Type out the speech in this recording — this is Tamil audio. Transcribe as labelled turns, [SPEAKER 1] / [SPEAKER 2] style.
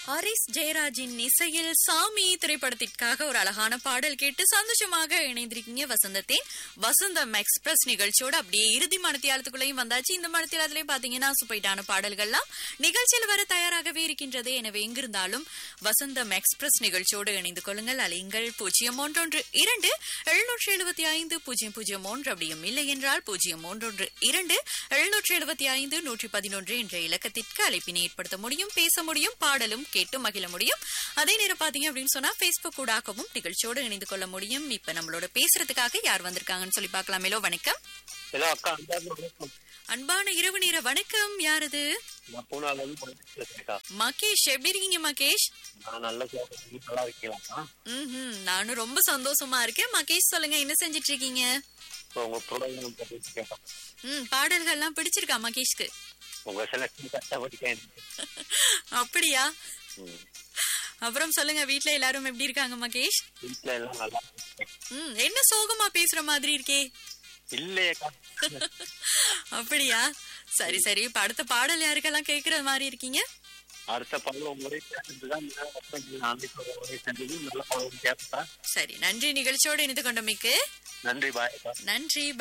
[SPEAKER 1] ஹரிஸ் ஜெயராஜின் இசையில் சாமி திரைப்படத்திற்காக ஒரு அழகான பாடல் கேட்டு சந்தோஷமாக இணைந்திருக்கீங்க வசந்தத்தின் வசந்தம் எக்ஸ்பிரஸ் நிகழ்ச்சியோட அப்படியே இறுதி மனத்தியாலத்துக்குள்ளேயும் வந்தாச்சு இந்த மனத்தியாலத்திலையும் பாத்தீங்கன்னா சூப்பைட்டான பாடல்கள்லாம் நிகழ்ச்சியில் வர தயாராகவே இருக்கின்றது எனவே எங்கிருந்தாலும் வசந்தம் எக்ஸ்பிரஸ் நிகழ்ச்சியோடு இணைந்து கொள்ளுங்கள் அலைங்கள் பூஜ்ஜியம் ஒன்றொன்று இரண்டு எழுநூற்றி எழுபத்தி ஐந்து பூஜ்ஜியம் பூஜ்ஜியம் ஒன்று அப்படியும் இல்லை என்றால் பூஜ்ஜியம் ஒன்றொன்று இரண்டு எழுநூற்றி எழுபத்தி ஐந்து நூற்றி பதினொன்று என்ற இலக்கத்திற்கு அழைப்பினை ஏற்படுத்த முடியும் பேச முடியும் பாடலும் கேட்டு மகிழ முடியும் அதே நேரம் பாத்தீங்க அப்படின்னு சொன்னா பேஸ்புக் ஊடாகவும் நிகழ்ச்சியோடு இணைந்து கொள்ள முடியும் இப்ப நம்மளோட பேசுறதுக்காக யார் வந்திருக்காங்கன்னு சொல்லி பார்க்கலாமேலோ வணக்கம்
[SPEAKER 2] ஹலோ அக்கா அன்பார்ந்த வணக்கம்
[SPEAKER 1] அன்பான இரவு நேர வணக்கம் யார் அது
[SPEAKER 2] நான் பூனால இருந்து பண்ணிட்டு இருக்கேன்க்கா
[SPEAKER 1] மகேஷ் எப்படி இருக்கீங்க மகேஷ்
[SPEAKER 2] நான் நல்ல சேவை பண்ணி நல்லா இருக்கீங்களா
[SPEAKER 1] ம் நானும் ரொம்ப சந்தோஷமா இருக்கேன் மகேஷ் சொல்லுங்க என்ன செஞ்சிட்டு இருக்கீங்க
[SPEAKER 2] இப்போ உங்க ப்ரோக்ராம் பத்தி கேட்டோம்
[SPEAKER 1] ம் பாடல்கள்லாம் பிடிச்சிருக்கா மகேஷ்க்கு
[SPEAKER 2] உங்க செலக்ஷன் கஷ்டப்பட்டுட்டேன்
[SPEAKER 1] அப்படியா அப்புறம் சொல்லுங்க வீட்ல எல்லாரும் எப்படி இருக்காங்க மகேஷ்
[SPEAKER 2] வீட்டுல எல்லாம் நல்லா இருக்கேன்
[SPEAKER 1] ம் என்ன சோகமா பேசுற மாதிரி இருக்கே
[SPEAKER 2] இல்லையேக்கா
[SPEAKER 1] அப்படியா சரி சரி இப்ப அடுத்த பாடல் யாருக்கெல்லாம் கேக்குற மாதிரி இருக்கீங்க
[SPEAKER 2] அடுத்த பாடல் உங்களே கேட்டுட்டு தான் நாளைக்கு ஒரே செஞ்சது நல்ல பாடல் கேட்பா
[SPEAKER 1] சரி நன்றி நிகழ்ச்சியோடு இணைந்து கொண்டமைக்கு
[SPEAKER 2] நன்றி பாய்
[SPEAKER 1] நன்றி